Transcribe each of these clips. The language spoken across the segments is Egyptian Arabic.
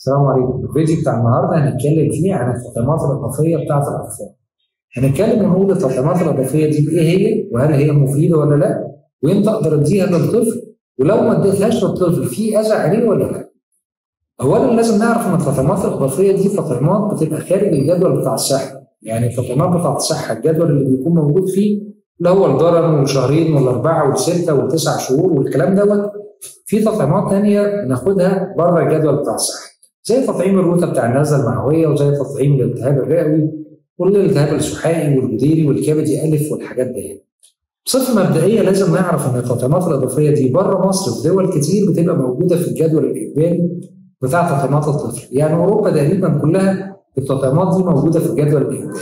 السلام عليكم الفيديو بتاع النهارده هنتكلم فيه عن التطعيمات الاضافيه بتاعه الاطفال هنتكلم ونقول التطعيمات الاضافيه دي ايه هي وهل هي مفيده ولا لا وامتى اقدر اديها للطفل ولو ما اديتهاش للطفل في اذى عليه ولا لا اولا لازم نعرف ان التطعيمات الاضافيه دي تطعيمات بتبقى خارج الجدول بتاع الصحه يعني التطعيمات بتاعه الصحه الجدول اللي بيكون موجود فيه اللي هو الضرر وشهرين والاربعه والسته والتسع شهور والكلام دوت في تطعيمات تانية بناخدها بره الجدول بتاع الصحه زي تطعيم الروتا بتاع النزله المعويه وزي تطعيم الالتهاب الرئوي والالتهاب السحائي والجديري والكبدي الف والحاجات دي. بصفه مبدئيه لازم نعرف ان التطعيمات الاضافيه دي بره مصر في دول كتير بتبقى موجوده في الجدول الاجباري بتاع تطعيمات الطفل، يعني اوروبا تقريبا كلها التطعيمات دي موجوده في الجدول الاجباري.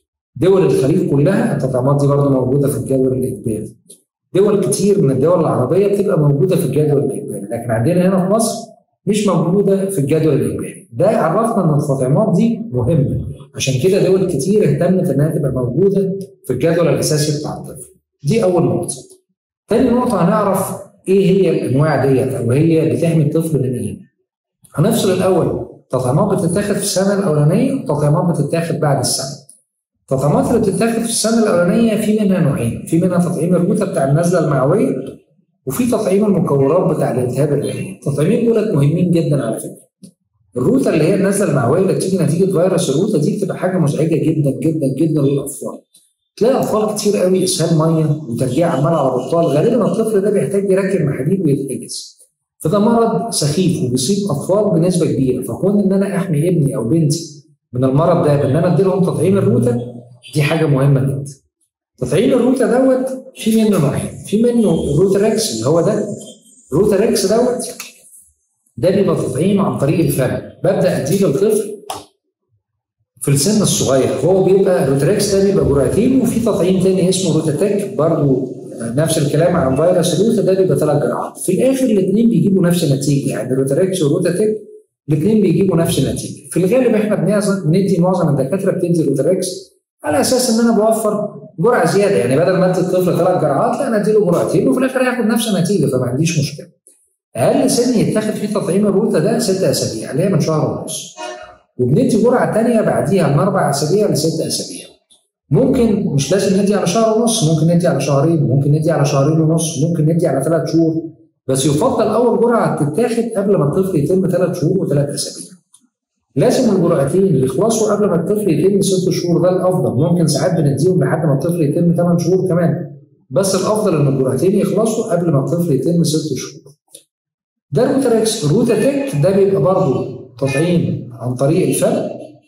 دول الخليج كلها التطعيمات دي برضه موجوده في الجدول الاجباري. دول كتير من الدول العربيه بتبقى موجوده في الجدول الاجباري، لكن عندنا هنا في مصر مش موجوده في الجدول الاجباري ده عرفنا ان التطعيمات دي مهمه عشان كده دول كتير اهتمت انها تبقى موجوده في الجدول الاساسي بتاع الطفل دي اول نقطه تاني نقطه هنعرف ايه هي الانواع ديت او هي بتحمي الطفل من ايه هنفصل الاول تطعيمات بتتاخد في السنه الاولانيه وتطعيمات بتتاخد بعد السنه التطعيمات اللي بتتاخد في السنه الاولانيه في منها نوعين في منها تطعيم الروتا بتاع النزله المعويه وفي تطعيم المكورات بتاع الالتهاب الرئوي التطعيمين دولت مهمين جدا على فكره الروتا اللي هي النزله المعويه اللي بتيجي نتيجه فيروس الروتا دي بتبقى حاجه مزعجه جدا جدا جدا للاطفال تلاقي اطفال كتير قوي اسهال ميه وترجيع عمال على بطال غالبا الطفل ده بيحتاج يركب محاليل ويتحجز فده مرض سخيف وبيصيب اطفال بنسبه كبيره فكون ان انا احمي ابني او بنتي من المرض ده بان انا ادي لهم تطعيم الروتا دي حاجه مهمه جدا تطعيم الروتا دوت في منه نوعين في منه الروتاريكس اللي هو ده الروتاريكس دوت ده بيبقى تطعيم عن طريق الفم ببدا اديه للطفل في السن الصغير هو بيبقى الروتاريكس ده بيبقى جرعتين وفي تطعيم تاني اسمه روتاتيك برضه نفس الكلام عن فيروس الروتا ده بيبقى ثلاث جرعات في الاخر الاثنين بيجيبوا نفس النتيجه يعني الروتاريكس والروتاتيك الاثنين بيجيبوا نفس النتيجه في الغالب احنا بندي معظم الدكاتره بتدي روتاريكس على اساس ان انا بوفر جرعه زياده يعني بدل ما ادي الطفل ثلاث جرعات لا انا اديله جرعتين وفي الاخر هياخد نفس النتيجه فما عنديش مشكله. اقل سن يتاخد فيه تطعيم الروتا ده ست اسابيع اللي هي من شهر ونص. وبندي جرعه ثانيه بعديها من اربع اسابيع لست اسابيع. ممكن مش لازم ندي على شهر ونص ممكن ندي على شهرين ممكن ندي على شهرين ونص ممكن ندي على ثلاث شهور بس يفضل اول جرعه تتاخد قبل ما الطفل يتم ثلاث شهور وثلاث اسابيع. لازم الجرعتين يخلصوا قبل ما الطفل يتم ست شهور ده الافضل ممكن ساعات بنديهم لحد ما الطفل يتم 8 شهور كمان بس الافضل ان الجرعتين يخلصوا قبل ما الطفل يتم ست شهور ده الروتاريكس الروتاتيك ده بيبقى برضه تطعيم عن طريق الفم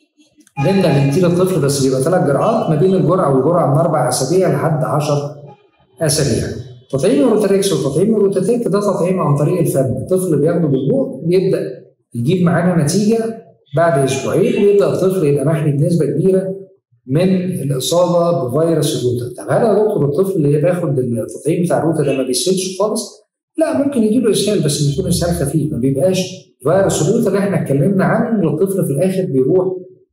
بنبدا نديه للطفل بس بيبقى ثلاث جرعات ما بين الجرعه والجرعه من اربع اسابيع لحد 10 اسابيع تطعيم الروتاريكس وتطعيم الروتاتيك ده تطعيم عن طريق الفم الطفل بياخده بالبوق بيبدا يجيب معانا نتيجه بعد اسبوعين ويبدا الطفل يبقى محمي بنسبه كبيره من الاصابه بفيروس الروتا طب هل يا دكتور الطفل اللي بياخد التطعيم بتاع الروتا ده ما بيسهلش خالص؟ لا ممكن يجيله اسهال بس بيكون اسهال خفيف ما بيبقاش فيروس الروتا اللي احنا اتكلمنا عنه والطفل في الاخر بيروح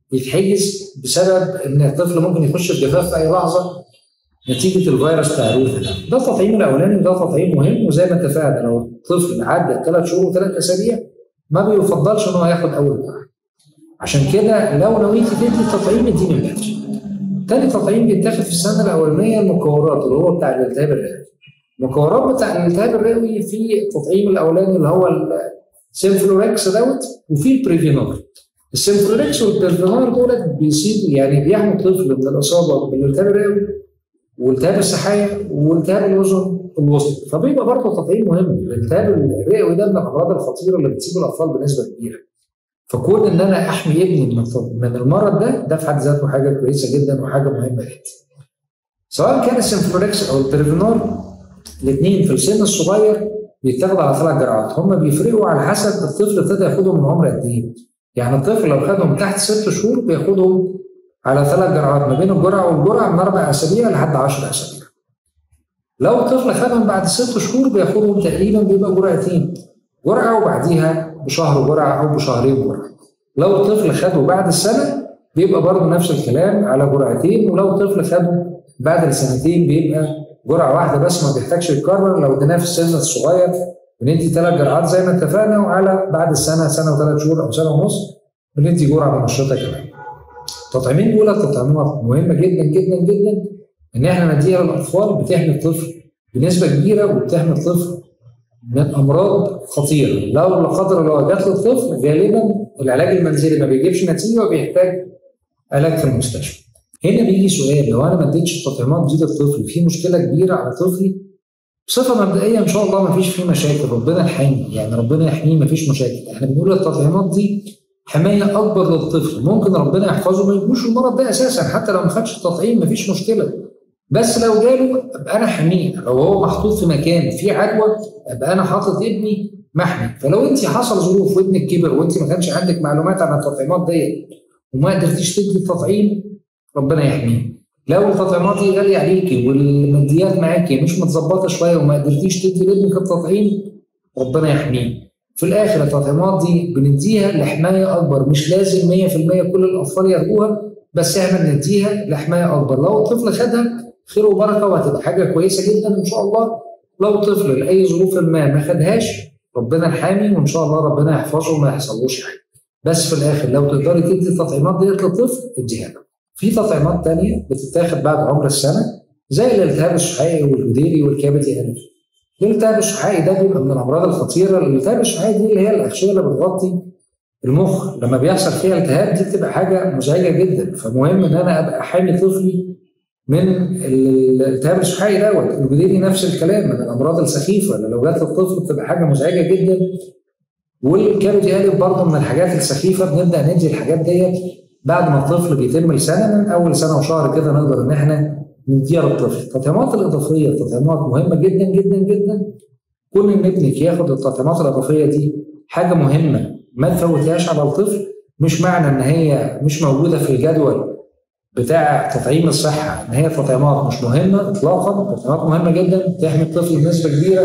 يتحجز بسبب ان الطفل ممكن يخش في جفاف في اي لحظه نتيجه الفيروس بتاع الروتا ده. ده التطعيم الاولاني وده تطعيم مهم وزي ما اتفقنا لو الطفل عدى ثلاث شهور وثلاث اسابيع ما بيفضلش ان هو ياخد اول جرعه. عشان كده لو نويت تدي التطعيم اديني من بدري. تاني تطعيم بيتاخد في السنه الاولانيه المكورات اللي هو بتاع الالتهاب الرئوي. المكورات بتاع الالتهاب الرئوي في التطعيم الاولاني اللي هو السيمفلوركس دوت وفي البريفينور. السيمفلوركس والبريفينور دولت بيصيبوا يعني بيحموا الطفل من الاصابه بالالتهاب الرئوي والتهاب السحايا والتهاب الاذن الوسطى فبيبقى برضه تطعيم مهم الالتهاب الرئوي ده من الامراض الخطيره اللي بتصيب الاطفال بنسبه كبيره. فكون ان انا احمي ابني من من المرض ده ده في حد ذاته حاجه كويسه جدا وحاجه مهمه جدا. سواء كان السيمفلوركس او البريفينور الاثنين في السن الصغير بيتاخدوا على ثلاث جرعات هم بيفرقوا على حسب الطفل ابتدى ياخدهم من عمر قد ايه. يعني الطفل لو خدهم تحت ست شهور بياخدهم على ثلاث جرعات ما بين الجرعه والجرعه من اربع اسابيع لحد 10 اسابيع. لو الطفل خدهم بعد ست شهور بياخدهم تقريبا بيبقى جرعتين جرعه وبعديها بشهر جرعه او بشهرين جرعه. لو الطفل خده بعد السنه بيبقى برضه نفس الكلام على جرعتين ولو الطفل خده بعد السنتين بيبقى جرعه واحده بس ما بيحتاجش يتكرر لو اديناه في السن الصغير بندي ثلاث جرعات زي ما اتفقنا وعلى بعد السنه سنه وثلاث شهور او سنه ونص بندي جرعه منشطه كمان. التطعيمين دول تطعيمات مهمه جدا جدا جدا ان احنا نديها للاطفال بتحمي الطفل بنسبه كبيره وبتحمي الطفل من امراض خطيره لو لا قدر الله جات للطفل غالبا العلاج المنزلي ما بيجيبش نتيجه وبيحتاج علاج في المستشفى. هنا بيجي سؤال لو انا ما اديتش التطعيمات دي للطفل في مشكله كبيره على طفلي بصفه مبدئيه ان شاء الله ما فيش فيه مشاكل ربنا يحميه يعني ربنا يحميه ما فيش مشاكل احنا بنقول التطعيمات دي حمايه اكبر للطفل ممكن ربنا يحفظه ما يجيبوش المرض ده اساسا حتى لو ما خدش التطعيم ما فيش مشكله بس لو جاله ابقى انا حميه لو هو محطوط في مكان فيه عدوى ابقى انا حاطط ابني محمي فلو انت حصل ظروف وابنك كبر وانت ما كانش عندك معلومات عن التطعيمات ديت وما قدرتيش تدي التطعيم ربنا يحميه لو التطعيمات دي غاليه عليكي والماديات معاكي مش متظبطه شويه وما قدرتيش تدي لابنك التطعيم ربنا يحميه في الاخر التطعيمات دي بنديها لحمايه اكبر مش لازم 100% كل الاطفال ياخدوها بس احنا بنديها لحمايه اكبر لو الطفل خدها خير وبركه وهتبقى حاجه كويسه جدا ان شاء الله لو طفل لاي ظروف ما ما خدهاش ربنا الحامي وان شاء الله ربنا يحفظه وما يحصلوش حاجه بس في الاخر لو تقدري تدي التطعيمات ديت للطفل اديها له في تطعيمات تانية بتتاخد بعد عمر السنة زي الالتهاب الشحائي والجديري والكبدي ألف. الالتهاب الشحائي ده بيبقى من الأمراض الخطيرة، الالتهاب الشحائي دي اللي هي الأغشية اللي بتغطي المخ، لما بيحصل فيها التهاب دي بتبقى حاجة مزعجة جدا، فمهم إن أنا أبقى حامي طفلي من الالتهاب الشحائي دوت، الجديري نفس الكلام من الأمراض السخيفة اللي لو جت للطفل بتبقى حاجة مزعجة جدا والكبدي ألف برضه من الحاجات السخيفة بنبدأ ندي الحاجات ديت بعد ما الطفل بيتم السنه من اول سنه وشهر كده نقدر ان احنا نديها للطفل. التطعيمات الاضافيه تطعيمات مهمه جدا جدا جدا كون ان ابنك ياخد التطعيمات الاضافيه دي حاجه مهمه ما تفوتهاش على الطفل مش معنى ان هي مش موجوده في الجدول بتاع تطعيم الصحه ان هي تطعيمات مش مهمه اطلاقا تطعيمات مهمه جدا تحمي الطفل بنسبه كبيره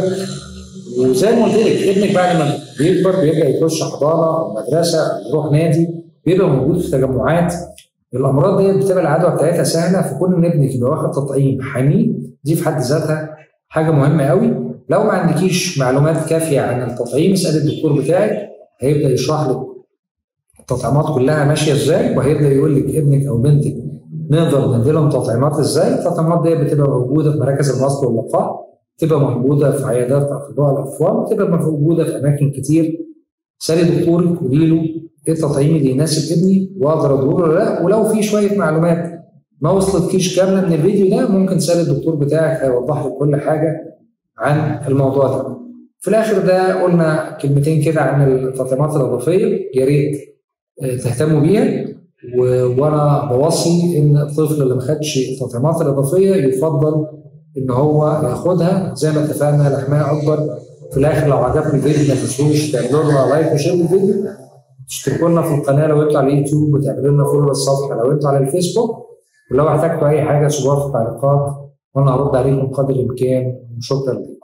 وزي ما قلت لك ابنك بعد ما بيكبر بيبدا يخش حضانه او مدرسه او يروح نادي بيبقى موجود في تجمعات الامراض ديت بتبقى العدوى بتاعتها سهله فكون ان ابنك يبقى واخد تطعيم حميه دي في حد ذاتها حاجه مهمه قوي لو ما عندكيش معلومات كافيه عن التطعيم اسال الدكتور بتاعك هيبدا يشرح لك التطعيمات كلها ماشيه ازاي وهيبدا يقول لك ابنك او بنتك نقدر نديلهم تطعيمات ازاي التطعيمات دي بتبقى موجوده في مراكز الوصل واللقاح تبقى موجوده في عيادات اطباء الاطفال تبقى موجوده في اماكن كتير سالي دكتورك قولي له ايه التطعيم اللي يناسب ابني واقدر ادوره ولا لا ولو في شويه معلومات ما وصلتكيش كامله من الفيديو ده ممكن تسال الدكتور بتاعك هيوضح لك كل حاجه عن الموضوع ده. في الاخر ده قلنا كلمتين كده عن التطعيمات الاضافيه يا ريت تهتموا بيها و... وانا بوصي ان الطفل اللي ما خدش التطعيمات الاضافيه يفضل ان هو ياخدها زي ما اتفقنا لحمايه اكبر في الاخر لو عجبكم الفيديو ما تنسوش تعملوا لنا لايك وشير الفيديو تشتركوا لنا في القناه لو انتوا على اليوتيوب وتعملوا لنا فولو للصفحه لو انتوا على الفيسبوك ولو احتجتوا اي حاجه سيبوها في التعليقات وانا هرد عليكم قدر الامكان وشكرا لكم